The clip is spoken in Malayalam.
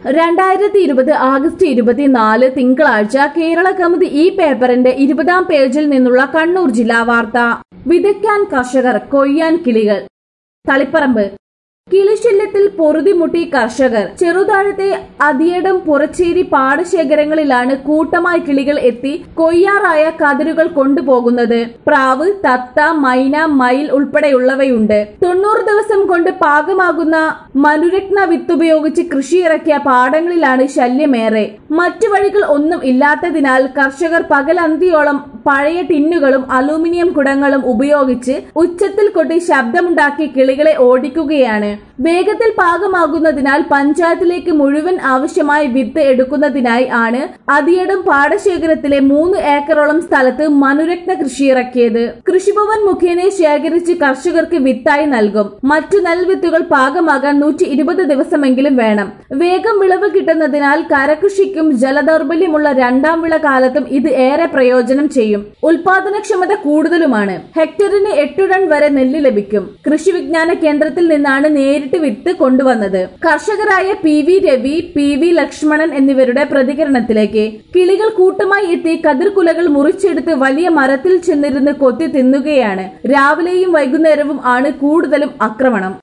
രണ്ടായിരത്തി ഇരുപത് ആഗസ്റ്റ് ഇരുപത്തിനാല് തിങ്കളാഴ്ച കേരള കൗമുദി ഈ പേപ്പറിന്റെ ഇരുപതാം പേജിൽ നിന്നുള്ള കണ്ണൂർ ജില്ലാ വാർത്ത വിതയ്ക്കാൻ കർഷകർ കൊയ്യാൻ കിളികൾ തളിപ്പറമ്പ് കിളിശല്യത്തിൽ പൊറുതിമുട്ടി കർഷകർ ചെറുതാഴത്തെ അതിയടം പുറച്ചേരി പാടശേഖരങ്ങളിലാണ് കൂട്ടമായി കിളികൾ എത്തി കൊയ്യാറായ കതിരുകൾ കൊണ്ടുപോകുന്നത് പ്രാവ് തത്ത മൈന മയിൽ ഉൾപ്പെടെയുള്ളവയുണ്ട് തൊണ്ണൂറ് ദിവസം കൊണ്ട് പാകമാകുന്ന മനുരത്ന വിത്തുപയോഗിച്ച് കൃഷിയിറക്കിയ പാടങ്ങളിലാണ് ശല്യമേറെ മറ്റു വഴികൾ ഒന്നും ഇല്ലാത്തതിനാൽ കർഷകർ പകലന്തിയോളം പഴയ ടിന്നുകളും അലൂമിനിയം കുടങ്ങളും ഉപയോഗിച്ച് ഉച്ചത്തിൽ കൊട്ടി ശബ്ദമുണ്ടാക്കി കിളികളെ ഓടിക്കുകയാണ് വേഗത്തിൽ പാകമാകുന്നതിനാൽ പഞ്ചായത്തിലേക്ക് മുഴുവൻ ആവശ്യമായ വിത്ത് എടുക്കുന്നതിനായി ആണ് അതിയടം പാടശേഖരത്തിലെ മൂന്ന് ഏക്കറോളം സ്ഥലത്ത് മനുരത്ന കൃഷിയിറക്കിയത് കൃഷിഭവൻ മുഖേന ശേഖരിച്ച് കർഷകർക്ക് വിത്തായി നൽകും മറ്റു നെൽവിത്തുകൾ പാകമാകാൻ നൂറ്റി ഇരുപത് ദിവസമെങ്കിലും വേണം വേഗം വിളവ് കിട്ടുന്നതിനാൽ കരകൃഷിക്കും ജലദൗർബല്യമുള്ള രണ്ടാം വിള കാലത്തും ഇത് ഏറെ പ്രയോജനം ചെയ്യും ഉൽപാദനക്ഷമത കൂടുതലുമാണ് ഹെക്ടറിന് എട്ടു ടൺ വരെ നെല്ല് ലഭിക്കും കൃഷി വിജ്ഞാന കേന്ദ്രത്തിൽ നിന്നാണ് നേരിട്ട് വിത്ത് കൊണ്ടുവന്നത് കർഷകരായ P V Ravi P V Lakshmanan എന്നിവരുടെ പ്രതികരണത്തിലേക്ക് കിളികൾ കൂട്ടമായി എത്തി കതിർക്കുലകൾ മുറിച്ചെടുത്ത് വലിയ മരത്തിൽ ചെന്നിരുന്ന് കൊത്തി തിന്നുകയാണ് രാവിലെയും വൈകുന്നേരവും ആണ് കൂടുതലും ആക്രമണം